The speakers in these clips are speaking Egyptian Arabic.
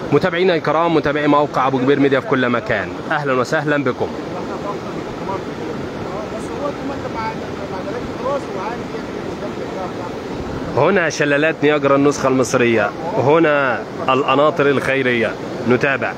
متابعينا الكرام متابعي موقع ابو كبير ميديا في كل مكان اهلا وسهلا بكم هنا شلالات نياجرا النسخة المصرية هنا القناطر الخيرية نتابع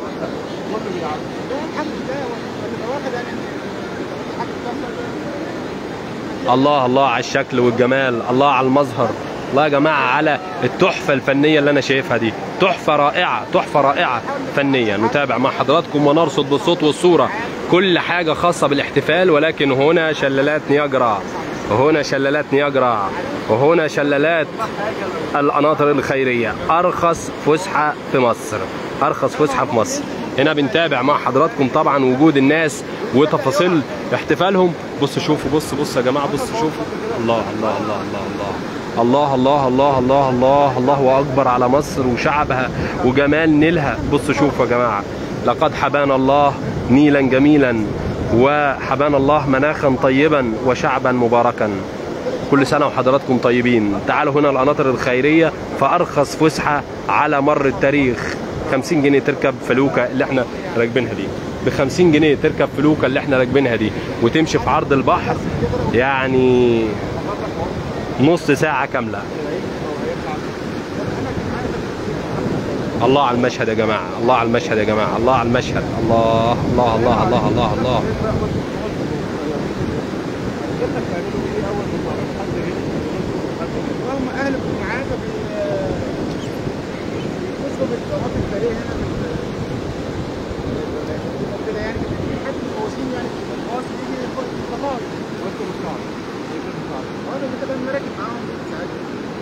الله الله على الشكل والجمال الله على المظهر الله يا جماعة على التحفة الفنية اللي أنا شايفها دي تحفة رائعة تحفة رائعة فنية نتابع مع حضراتكم ونرصد بالصوت والصورة كل حاجة خاصة بالاحتفال ولكن هنا شلالات نياجرا هنا شلالات نياجرا وهنا شلالات القناطر الخيرية أرخص فسحة في مصر أرخص فسحة في مصر هنا بنتابع مع حضراتكم طبعا وجود الناس وتفاصيل احتفالهم بص شوفوا بص بص يا جماعة بص شوفوا الله الله الله الله الله الله الله الله الله الله الله أكبر على مصر وشعبها وجمال نيلها بص شوفوا يا جماعة لقد حبانا الله نيلا جميلا وحبانا الله مناخا طيبا وشعبا مباركا كل سنة وحضراتكم طيبين تعالوا هنا القناطر الخيرية فأرخص فسحة على مر التاريخ 50 جنيه تركب فلوكة اللي احنا راكبينها دي ب 50 جنيه تركب فلوكة اللي احنا راكبينها دي وتمشي في عرض البحر يعني نص ساعة كاملة الله على المشهد يا جماعة الله على المشهد يا جماعة الله على المشهد الله الله الله الله الله, الله. هم اهل العاده بيتصلوا بالقناه التاريخ هنا كده يعني حد المفوزين يعني الخاص بيجي الخطاب وانتم الخطاب وانا بتبقى المراكب معاهم ساعات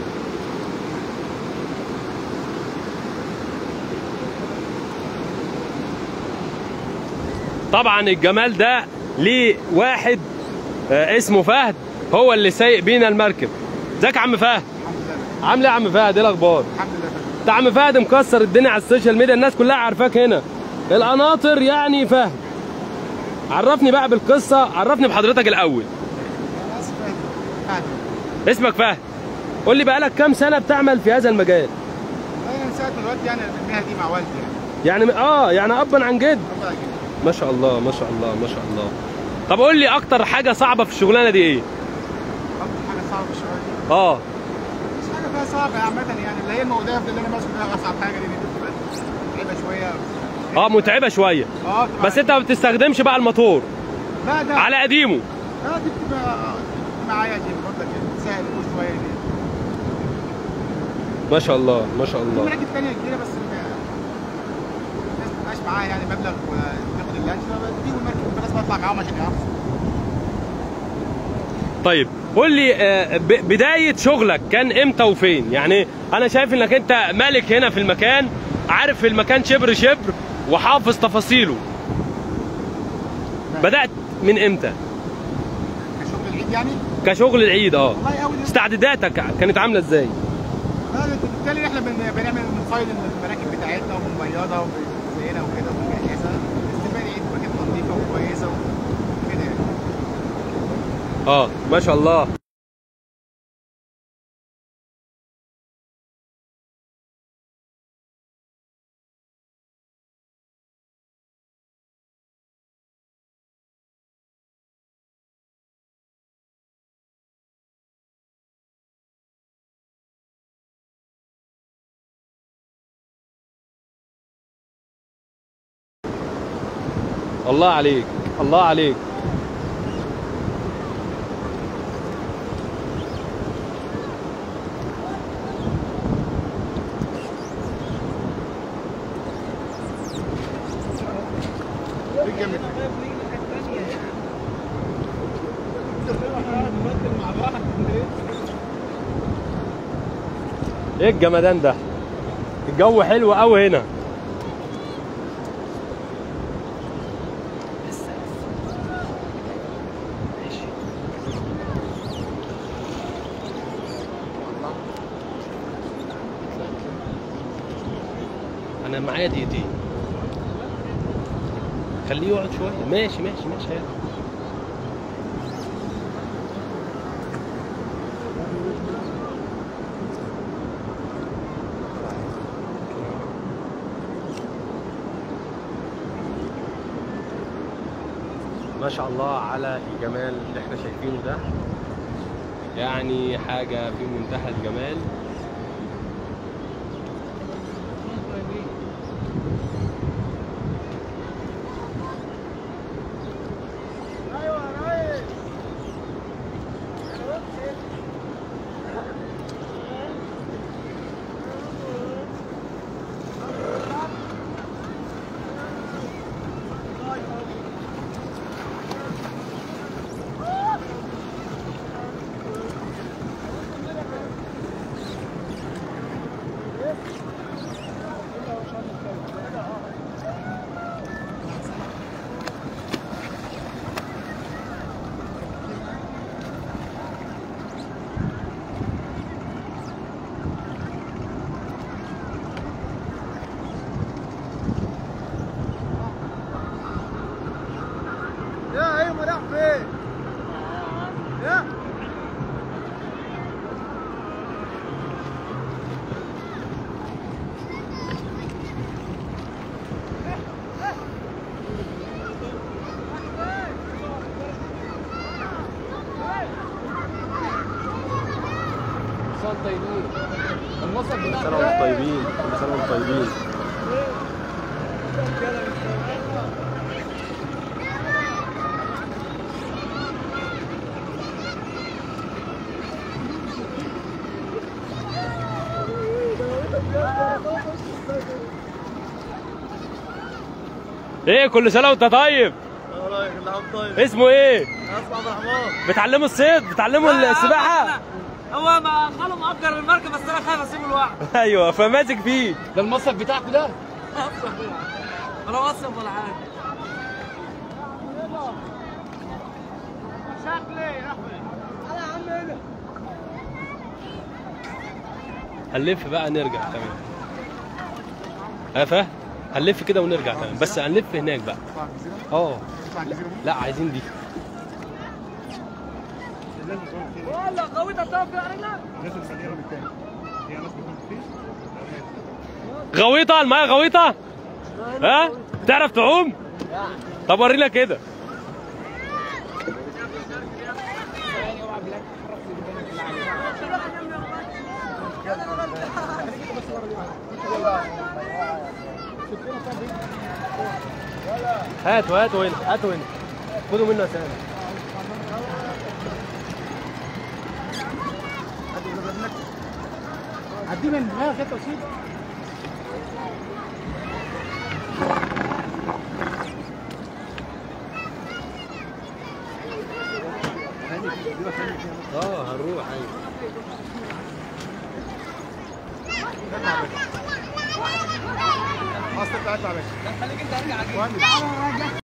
طبعا الجمال ده ليه واحد آه، اسمه فهد هو اللي سايق بينا المركب ازيك يا عم فهد عامل ايه يا عم فهد ايه الاخبار الحمد لله فندم. انت عم فهد مكسر الدنيا على السوشيال ميديا الناس كلها عارفاك هنا القناطر يعني فهد عرفني بقى بالقصه عرفني بحضرتك الاول انا اسف فهد. فهد. اسمك فهد قول لي بقالك كام سنه بتعمل في هذا المجال انا من ساعه ما الوقت يعني أنا المهنه دي مع والدي يعني يعني اه يعني ابا عن جد ربنا يجزيه. ما شاء الله ما شاء الله ما شاء الله طب قول لي اكتر حاجه صعبه في الشغلانه دي ايه اكتر حاجه صعبه شويه اه مش حاجه فيها صعبه عامه يعني اللي هي المقداف اللي انا ماسكه ده اصعب حاجه دي بتبقى متعبه شويه اه متعبه شويه اه بتبقى- بس انت ما بتستخدمش بقى الموتور لا ده على قديمه اه دي بتبقى معايا دي برضه كده بتسهل الامور شويه دي ما شاء الله ما شاء في الله مراكب تانية كبيرة بس ما- الناس ما بتبقاش معاها يعني مبلغ وتاخد اللانش فبديهم المركب بس بطلع معاهم عشان يعرفوا طيب قول لي آه، ب- بدايه شغلك كان امتى وفين يعني انا شايف انك انت مالك هنا في المكان عارف في المكان شبر شبر وحافظ تفاصيله بدات من امتى كشغل العيد يعني كشغل العيد اه والله اول يوم استعداداتك كانت عامله ازاي لا ده بالتالي احنا بن- بنعمل بنفايل المراكب بتاعتنا وبنبيضها وبنزينها وكده وبنجهزها استقبال العيد مراكب نظيفة وكويسة وكده يعني اه ما شاء الله الله عليك الله عليك الجامد ايه الجمدان ده الجو حلو قوي هنا انا معايا دقيقتين خليه يقعد شويه ماشي ماشي ماشي يلا. ما شاء الله على الجمال اللي احنا شايفينه ده يعني حاجة في منتهى الجمال يا ايوه راح فين؟ يا صوت طيبين المصب كل بتاعك سنة وانتم طيبين كل سنة وانتم طيبين ايه كل سنة وانت طيب اسمه ايه؟ اسمع عبد الرحمن بتعلموا الصيد؟ بتعلموا السباحة؟ هو ما خاله مأجر المركب بس انا خايف اسيبه لوحده ايوه فماسك فيه ده المصب بتاعكوا ده ولا وصف ولا حاجه شكلي راح فين؟ هنلف بقى نرجع تمام عارفة؟ هنلف كده ونرجع تمام بس هنلف هناك بقى تطلع الجزيره؟ اه تطلع الجزيره لا عايزين دي والله قويتها تقف يا رجل لازم نخليها من التاني هي ناس بتكون فيه غويطة المايه غويطة ها تعرف تعوم طب ورينا كده هاتوا هاتوا هنا هاتوا هنا خدوا منه سنة عدي من دماغك انت وسيب اه هنروح ايوه اصلا اطلع يا باشا خليك انت ارجع